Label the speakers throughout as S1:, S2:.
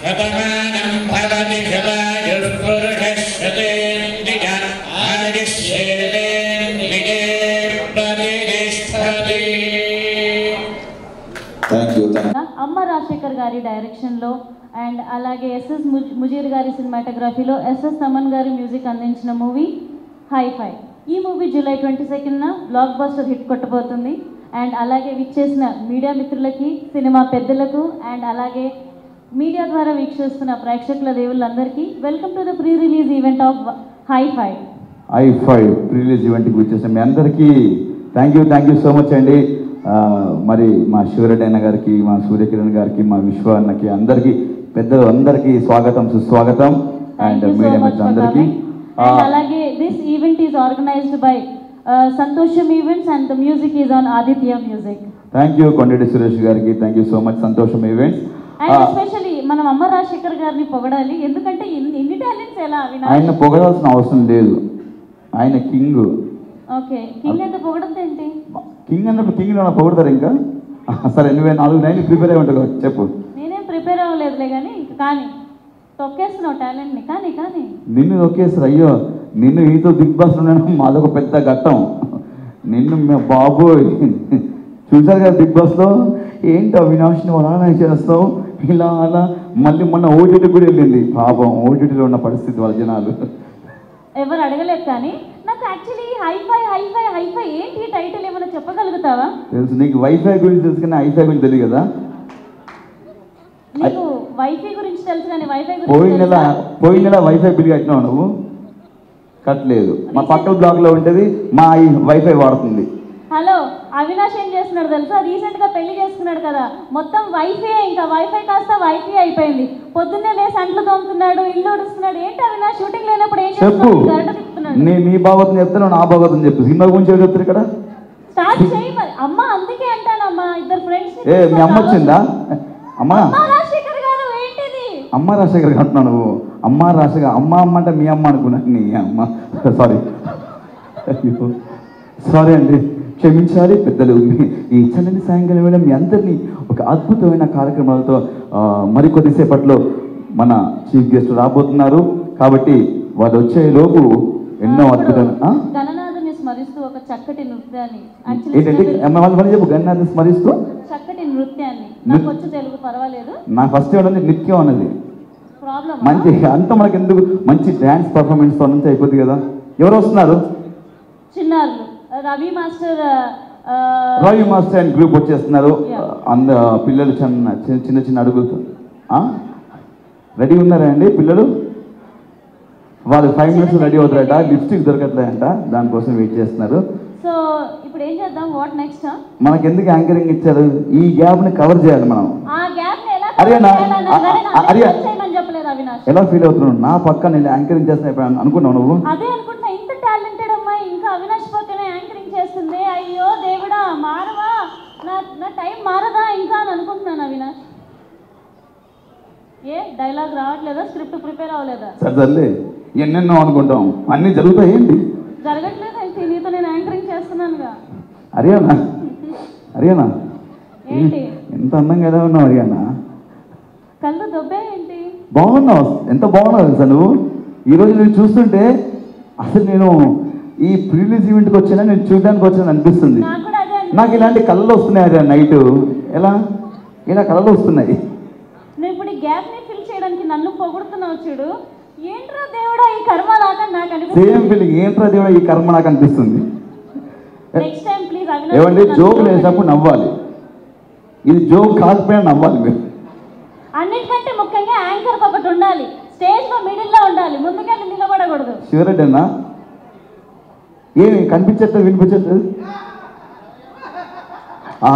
S1: शतमानं भवति शतायुष्पुरुषशतेन्द्रिय आदिश्येतेन्द्रिये प्रतिष्ठति
S2: thank you thank
S3: Amma Rajasekhar గారి డైరెక్షన్లో అండ్ అలాగే ఎస్ఎస్ ముజీర్ గారి సినిమాటోగ్రఫీలో ఎస్ఎస్ తమన్ గారి మ్యూజిక్ అందించిన మూవీ హై ఫై ఈ మూవీ జూలై ట్వంటీ సెకండ్న బ్లాక్ బస్టర్ హిట్ కొట్టబోతుంది అండ్ అలాగే విచ్చేసిన మీడియా మిత్రులకి సినిమా పెద్దలకు అండ్ అలాగే మీడియా ద్వారా వీక్షిస్తున్న ప్రేక్షకుల దేవుళ్ళందరికీ welcome to the pre release event of hi fi
S4: I five release ఈవెంట్కి వచ్చేసాం మీ అందరికీ thank you thank you so much అండి ఆ, మరి మా శివరెడ్డి అన్న గారికి మా సూర్యకిరణ్ గారికి మా విశ్వ అన్నకి అందరికీ పెద్దలు అందరికీ స్వాగతం సుస్వాగతం and
S3: Thank you so
S4: media
S3: much for
S4: మిత్రులందరికీ
S3: coming. And అలాగే this event is organised by Santosham events and the music is on Aditya music
S4: thank you Kondareddy Suresh గారికి thank you so much Santosham events
S3: and especially మనం అమ్మ రాజశేఖర్ గారిని పొగడాలి ఎందుకంటే ఇన్ని ఇన్ని టాలెంట్స్ ఎలా
S4: ఆయన
S3: అవినాష్
S4: పొగడాల్సిన అవసరం లేదు ఆయన కింగ్
S3: ఓకే కింగ్ ఎంత పొగడంతో ఏంటి
S4: కింగ్ అన్నప్పుడు కింగ్ నా పొగుడతారు ఇంకా సరే నువ్వే నాలుగు నైన్ ప్రిపేర్ అయి ఉంటావు చెప్పు
S3: నేనేం ప్రిపేర్ అవ్వలేదులే కానీ ఇంక కానీ తొక్కేస్తున్నావు టాలెంట్ని కానీ కానీ
S4: నిన్ను ఒకేసారి అయ్యో నిన్ను ఈతో బిగ్ బాస్ ఉండడం మాదొక పెద్ద ఘట్టం నిన్ను మే బాబోయ్ చూసారు కదా బిగ్ బాస్లో ఏంటి అవినాష్ని అలా చేస్తావు ఇలా అలా మళ్ళీ మొన్న ఓటీటీ కూడా వెళ్ళింది పాపం ఓటీటీలో ఉన్న పరిస్థితి వాళ్ళ జనాలు
S3: ఎవరు అడగలేదు కానీ నాకు యాక్చువల్లీ హైఫై హైఫై హైఫై ఏంటి ఈ టైటిల్ ఏమైనా చెప్పగలుగుతావా
S4: తెలుసు నీకు వైఫై గురించి తెలుసు కానీ ఐఫై గురించి తెలియదు కదా
S3: నీకు వైఫై గురించి తెలుసు కానీ వైఫై
S4: పోయిన
S3: గురించి
S4: నెల
S3: తెలుసా?
S4: పోయిన నెల వైఫై బిల్ కట్టినావు నువ్వు కట్టలేదు మా పక్కన బ్లాక్లో ఉంటుంది మా ఈ వైఫై వాడుతుంది
S3: హలో అవినాష్ ఏం చేస్తున్నాడు తెలుసా రీసెంట్ గా పెళ్లి చేసుకున్నాడు కదా మొత్తం వైఫై ఇంకా వైఫై కాస్త వైఫై అయిపోయింది పొద్దున్నే లేసి అంట్లు తోముతున్నాడు ఇల్లు ఉడుస్తున్నాడు ఏంటి అవినాష్ షూటింగ్ లేనప్పుడు ఏం
S4: చెప్పు
S3: చేస్తున్నాడు గరట తిప్పుతున్నాడు
S4: నీ నీ భాగవతం చెప్తాను నా భాగవతం చెప్పు సినిమా గురించి ఎవరు చెప్తారు ఇక్కడ
S3: స్టార్ట్ చేయి మరి అమ్మ అందుకే అంటానమ్మా ఇద్దరు ఫ్రెండ్స్
S4: ఏ మీ అమ్మ వచ్చిందా అమ్మా
S3: రాజశేఖర్ గారు ఏంటిది
S4: అమ్మ రాజశేఖర్ అంటున్నావు నువ్వు అమ్మ రాజశేఖర్ అమ్మ అమ్మ అంటే మీ అమ్మ అనుకున్నాను నీ అమ్మ సారీ సారీ అండి క్షమించాలి పెద్దలు మీ- ఈ చల్లని సాయంకాలం వేళ మీ అందరినీ ఒక అద్భుతమైన కార్యక్రమాలతో ఆ, మరికొద్దిసేపట్లో మన చీఫ్ గెస్ట్ రాబోతున్నారు కాబట్టి వాళ్ళు వచ్చే లోపు ఎన్నో అద్భుతమైన ఆ?
S3: గణనాథుని స్మరిస్తూ ఒక చక్కటి నృత్యాన్ని
S4: ఏంటంటే
S3: యాక్చువల్లీ
S4: అమ్మ వాళ్ళు మళ్ళీ చెప్పు గన్నాన్ని స్మరిస్తూ
S3: చక్కటి నృత్యాన్ని నాకు వచ్చు తెలుగు పర్వాలేదు
S4: నా ఫస్ట్ ఉన్నది నిత్యం అన్నది
S3: ప్రాబ్లం
S4: మంచి అంత మనకి ఎందుకు మంచి డ్యాన్స్ పర్ఫార్మెన్స్ తో నుంచి అయిపోద్ది కదా ఎవరు వస్తున్నారు
S3: చిన్నారులు రవి మాస్టర్ ఆ,
S4: రవి మాస్టర్ అండ్ గ్రూప్ వచ్చేస్తున్నారు
S3: Yeah.
S4: అంద పిల్లలు చిన్న చిన్న చిన్న చిన్న అడుగులతో రెడీ ఉన్నారా అండి పిల్లలు వాళ్ళు ఫైవ్ మినిట్స్ రెడీ అవుతారట లిప్స్టిక్ దొరకట్లేదంట దానికోసం వెయిట్ చేస్తున్నారు
S3: సో ఇప్పుడు ఏం చేద్దాం వాట్ నెక్స్ట్
S4: మనకి ఎందుకు యాంకరింగ్ ఇచ్చారు ఈ గ్యాప్ ని కవర్ చేయాలి మనం
S3: ఆ గ్యాప్ ని ఎలా
S4: అరే
S3: cover
S4: నా-
S3: చేయాలన్నది కానీ
S4: ఆ-
S3: నాకు
S4: అరే-
S3: explain చేయమని చెప్పలేదు అవినాష్
S4: ఎలా ఫీల్ అవుతున్నావు నా పక్క నేను యాంకరింగ్ చేస్తున్నా ఇప్పుడు అనుకున్నావు నువ్వు
S3: అదే అనుకుంటున్నా ఇంత టాలెంటెడ్ అమ్మాయి ఇంకా అవినాష్ పక్కనే యాంకరింగ్ చేస్తుంది అయ్యో దేవుడా మారవా నా నా టైం మారదా ఇంకా అని అనుకుంటున్నాను అవినాష్ ఏ డైలాగ్ రావట్లేదా స్క్రిప్ట్ ప్రిపేర్ అవ్వలేదా
S4: సరే సర్లే ఎన్నెన్నో అనుకుంటాం అన్నీ జరుగుతాయి ఏంటి
S3: జరగట్లేదు అయితే నీతో నేను యాంకరింగ్ చేస్తున్నానుగా
S4: అరియానా అరియానా
S3: ఏంటి
S4: ఎంత అందంగా ఎలా ఉన్నావు అరియానా
S3: కళ్ళు దొబ్బే ఏంటి
S4: బాగున్నావు ఎంత బాగున్నావు తెలుసా నువ్వు ఈరోజు నేను చూస్తుంటే అసలు నేను ఈ ప్రీలీజ్ ఈవెంట్కి వచ్చినా నేను చూడడానికి వచ్చాను అనిపిస్తుంది
S3: నాకు కూడా అదే అనిపిస్తుంది.
S4: నాకు ఇలాంటి కళలు వస్తున్నాయి అరియా నైట్ ఎలా ఇలా కళలు వస్తున్నాయి
S3: నువ్వు ఇప్పుడు ఈ గ్యాప్ ని ఫిల్ చేయడానికి నన్ను పొగుడుతున్నావు చూడు ఏంట్రా దేవుడా ఈ కర్మ లాగా నాకు
S4: సేమ్
S3: అనిపిస్తుంది
S4: ఫీలింగ్ ఏంట్రా దేవుడా ఈ కర్మ నాకు అనిపిస్తుంది
S3: నెక్స్ట్ టైం ప్లీజ్
S4: ఏమండి
S3: అవినాష్
S4: జోక్ వేసినప్పుడు నవ్వాలి ఇది జోక్ కాకపోయినా నవ్వాలి మీరు
S3: అన్నిటికంటే ముఖ్యంగా యాంకర్ ఒకటి ఉండాలి స్టేజ్ లో మిడిల్ లో ఉండాలి ముందుకెళ్ళి నిలబడకూడదు
S4: షూరెడ్ అన్నా ఏమి కనిపించట్లేదు వినిపించట్లేదు ఆ.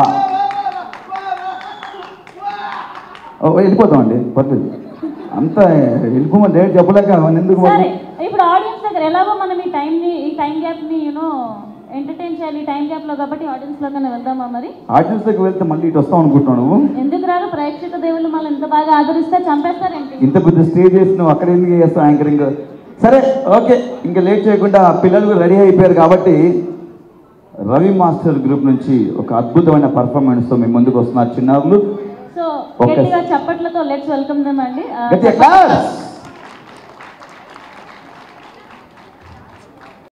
S4: ఓ, వెళ్ళిపోతామండి పర్లేదు అంత వెళ్ళిపోమని డేట్ చెప్పలేక అవన్నీ ఎందుకు మరి?
S3: సరే ఇప్పుడు ఆడియన్స్ దగ్గర ఎలాగో మనం ఈ టైం ని ఈ టైం గ్యాప్ ని యూనో ఎంటర్టైన్ చేయాలి ఈ టైం గ్యాప్ లో కాబట్టి ఆడియన్స్ లోకనే వెళ్దామా మరి
S4: ఆడియన్స్ దగ్గర వెళ్తే మళ్ళీ ఇటు వస్తాం అనుకుంటున్నావు నువ్వు
S3: ఎందుకు రారు ప్రేక్షక దేవుళ్ళు మళ్ళీ ఎంత బాగా ఆదరిస్తే చంపేస్తారేంటి
S4: ఇంత పెద్ద స్టేజ్ వేసి నువ్వు అక్కడ ఎందుకు చేస్తావు యాంకరింగ్ సరే ఓకే ఇంకా లేట్ చేయకుండా పిల్లలు కూడా రెడీ అయిపోయారు కాబట్టి రవి మాస్టర్ గ్రూప్ నుంచి ఒక అద్భుతమైన పర్ఫార్మెన్స్తో మీ ముందుకు వస్తున్నారు చిన్నారులు
S3: సో
S4: Okay.
S3: గట్టిగా చప్పట్లతో లెట్స్ వెల్కమ్ దమ్ అండి ఆ,
S4: గట్టిగా class.